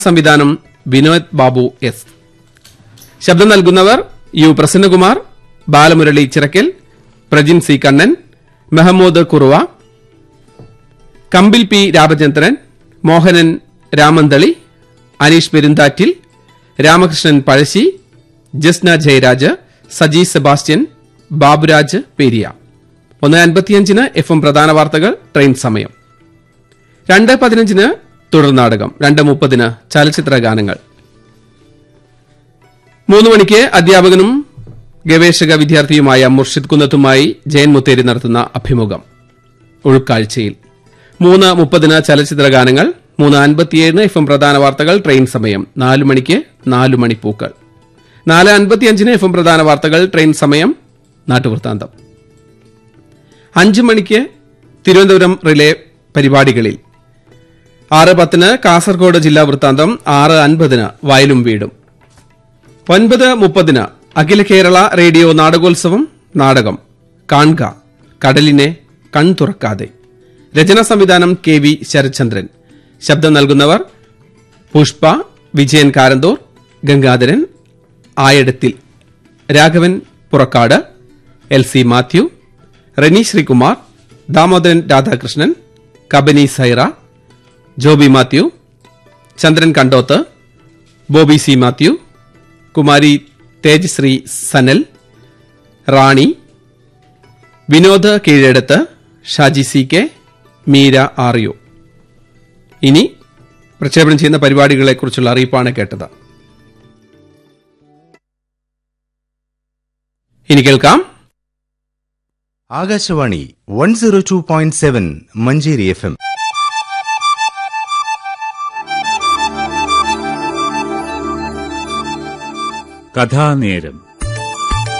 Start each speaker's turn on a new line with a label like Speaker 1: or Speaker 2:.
Speaker 1: സംവിധാനം വിനോദ് ബാബു എസ് ശബ്ദം നൽകുന്നവർ U Prasannakumar Balamurali Chirakkal Prajin C Kannan Mehmood Kuruva Kambil P Ramachandran Mohanan Ramanthali Aneesh Perunthattil Ramakrishnan Pazhassi Jasna Jayaraj Saji Sebastian Baburaj Periya ഒന്ന് അൻപത്തിയഞ്ചിന് എഫ് എം പ്രധാന വാർത്തകൾ ട്രെയിൻ സമയം രണ്ട് പതിനഞ്ചിന് തുടർനാടകം രണ്ട് മുപ്പതിന് ചലച്ചിത്ര ഗാനങ്ങൾ മൂന്ന് മണിക്ക് അധ്യാപകനും ഗവേഷക വിദ്യാർത്ഥിയുമായ മുർഷിദ് കുന്നത്തുമായി ജയൻ മുത്തേരി നടത്തുന്ന അഭിമുഖം ഉൾക്കാഴ്ചയിൽ മൂന്ന് മുപ്പതിന് ചലച്ചിത്ര ഗാനങ്ങൾ മൂന്ന് അൻപത്തിയേഴിന് എഫ് എം പ്രധാന വാർത്തകൾ ട്രെയിൻ സമയം നാല് മണിക്ക് നാലു മണിപ്പൂക്കൾ നാല് അൻപത്തിയഞ്ചിന് എഫ് എം പ്രധാന വാർത്തകൾ ട്രെയിൻ സമയം നാട്ടുവൃത്താന്തം അഞ്ച് മണിക്ക് തിരുവനന്തപുരം റിലേ പരിപാടികളിൽ ആറ് പത്തിന് കാസർഗോഡ് ജില്ലാ വൃത്താന്തം ആറ് അൻപതിന് വയലും വീടും ഒൻപത് മുപ്പതിന് അഖില കേരള റേഡിയോ നാടകോത്സവം നാടകം കാൺക കടലിനെ കൺ തുറക്കാതെ രചനാ സംവിധാനം കെ വി ശരത്ചന്ദ്രൻ ശബ്ദം നൽകുന്നവർ Pushpa Vijayan Karanthur Gangadharan Ayadathil Raghavan Purakkad L C Mathew Reni Sreekumar Damodaran Radhakrishnan Kabani Saira Joby Mathew Chandran Kandoth Bobby C Mathew Kumari Thejasree Sanal Rani Vinod Keezhedath Shaji C K Meera ആറിയോ ഇനി പ്രക്ഷേപണം ചെയ്യുന്ന പരിപാടികളെക്കുറിച്ചുള്ള അറിയിപ്പാണ് കേട്ടത് ഇനി കേൾക്കാം
Speaker 2: Akashvani one zero two point seven Manjeri F M
Speaker 3: കഥാനേരം